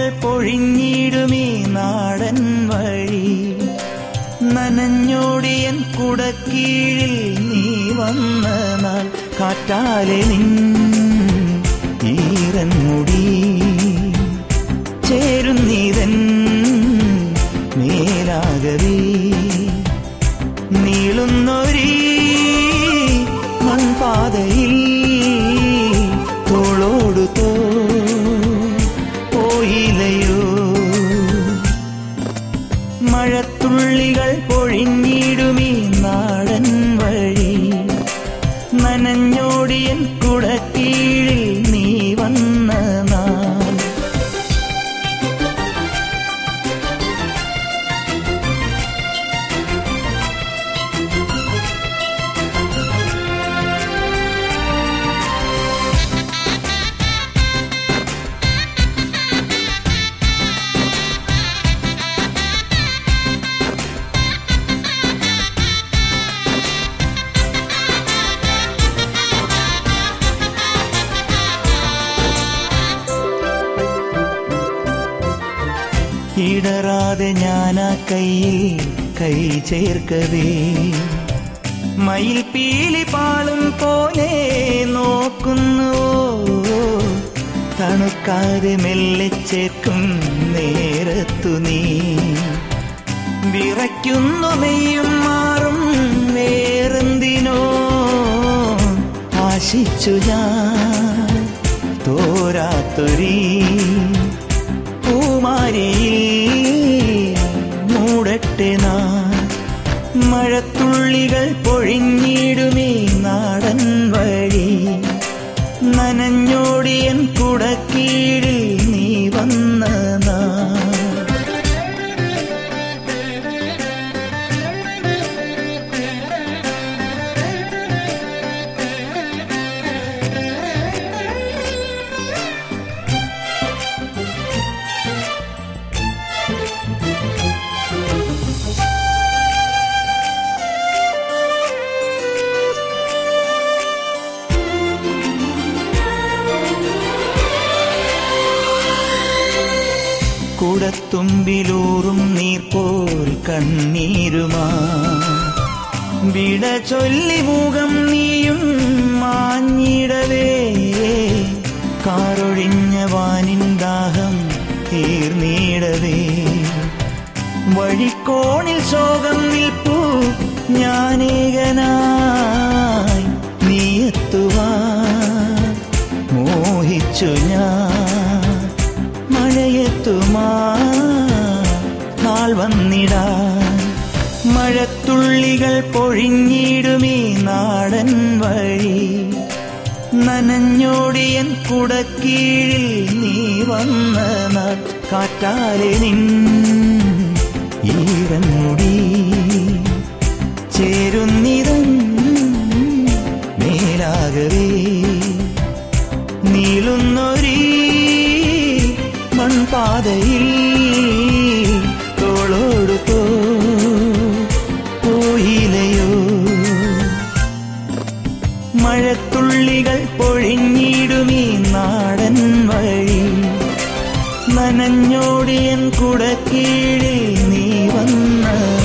പൊഴിഞ്ഞിടുമീ നാടൻ വഴി നനഞ്ഞോടിയൻ കുടക്കീഴിൽ നീ വന്ന നാൾ കാറ്റാലെ നിൻ ഈരൻ മുടി ചേരുന്നീതൻ മേലാകവി നീളുന്നൊരീ മൺപാതയിൽ തോളോടു തോ പോയില്ലയോ മഴത്തുള്ളികൾ പൊഴിഞ്ഞിടുമീ നാടൻ വഴി നനഞ്ഞോടിയൻ കുടക്കീഴിൽ നീ വന്ന നാൾ ഇടറാതെ ഞാനാ കയ്യിൽ കൈ ചേർക്കവേ മയിൽ പീലി പാളും പോലെ നോക്കുന്നു തണുക്കാതെ മെല്ലെ ചേർക്കും നേരത്തു നീ വിറയ്ക്കുന്നു നെയ്യും മാറും വേറെന്തിനോ ആശിച്ചു ഞാൻ തോരാത്തൊരീ പൂമാരിയിൽ മൂടട്ടെ നാ മഴത്തുള്ളികൾ പൊഴിഞ്ഞിടുമീ നാടൻ വഴി നനഞ്ഞോടിയൻ കുടക്കീഴിൽ നീ വന്ന നാ കുടത്തുമ്പിലൂറും നീർപോൽ കണ്ണീരുമാ വിട ചൊല്ലി മുഖം നീയും മാഞ്ഞിടവേ കാറൊഴിഞ്ഞ വാനിൻ ദാഹം തീർന്നിടവേ വഴിക്കോണിൽ ശോകം നിൽപ്പൂ ഞാനേകനായി നീയെത്തുവാ മോഹിച്ചു ഞാൻ മഴയെത്തുമാ നാൾ വന്നിടാൻ മഴത്തുള്ളികൾ പൊഴിഞ്ഞിടുമീ നാടൻ വഴി നനഞ്ഞോടിയൻ കുടക്കീഴിൽ നീ വന്ന നാൾ കാറ്റാലെ നിൻ ഈരൻ മുടി ചേരുന്നിതൻ മേലാകവേ നീളുന്നൊരീ മൺപാതയിൽ തോളോടു തോ പോയിലയോ മഴത്തുള്ളികൾ പൊഴിഞ്ഞിടുമീ നാടൻ വഴി നനഞ്ഞോടിയൻ കുടക്കീഴിൽ നീ വന്ന